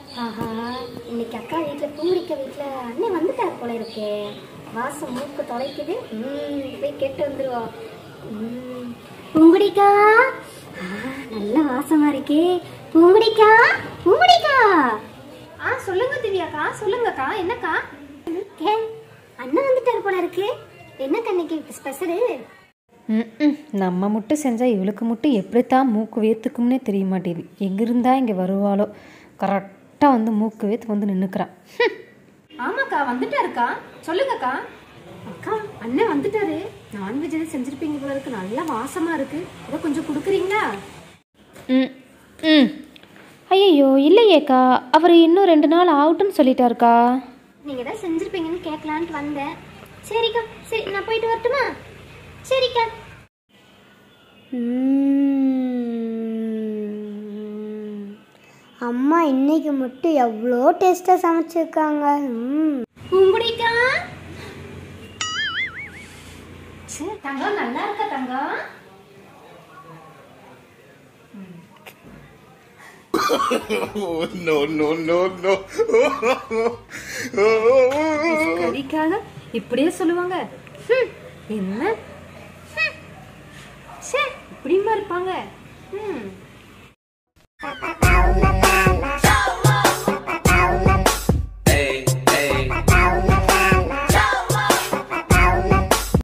ஆஹா இன்னைக்கு அக்கா வீட்டில் பூரிக்க வீட்டில் அண்ணன் வந்துட்டார் போல இருக்கே வாசம் மூக்கு தொலைக்குது ம் போய் கேட்டு வந்துருவோம் ம், பூங்குடிக்கா ஆ, நல்ல வாசமா இருக்கே பூங்குடிக்கா பூங்குடிக்கா ஆ சொல்லுங்க திவ்யாக்கா சொல்லுங்கக்கா என்னக்கா கே அண்ணன் வந்துட்டார் போல இருக்கு என்ன கண்ணைக்கு ஸ்பெஷலு ம் நம்ம மட்டும் செஞ்சால் இவளுக்கு மட்டும் எப்படித்தான் மூக்கு வேத்துக்கும்னே தெரிய மாட்டேது எங்கிருந்தா இங்கே வருவாளோ கரெக்டாக வந்து மூக்கு வேத்து வந்து நின்றுக்கிறான் ஆமாக்கா வந்துட்டாருக்கா சொல்லுங்கக்கா அக்கா அண்ணன் வந்துட்டாரு நான்வெஜ் எதுவும் செஞ்சிருப்பீங்க போல இருக்கு நல்லா வாசமா இருக்கு ஏதோ கொஞ்சம் கொடுக்குறீங்களா ம் ம் ஐயையோ இல்லையேக்கா அவர் இன்னும் ரெண்டு நாள் ஆகட்டும்னு சொல்லிட்டாருக்கா நீங்க தான் செஞ்சிருப்பீங்கன்னு கேட்கலான்ட்டு வந்தேன் சரிக்கா சரி நான் போயிட்டு வரட்டுமா சரிக்கா அம்மா இன்னைக்கு மட்டும் எவ்வளோ டேஸ்ட்டாக சமைச்சிருக்காங்க ம் பூங்குடிக்கா சே தங்கம் நல்லா இருக்கா தங்கம் no, no, no, no. கறிக்காக இப்படியே சொல்லுவாங்க ஹம், என்ன ஹம், சே இப்படிமா இருப்பாங்க ம்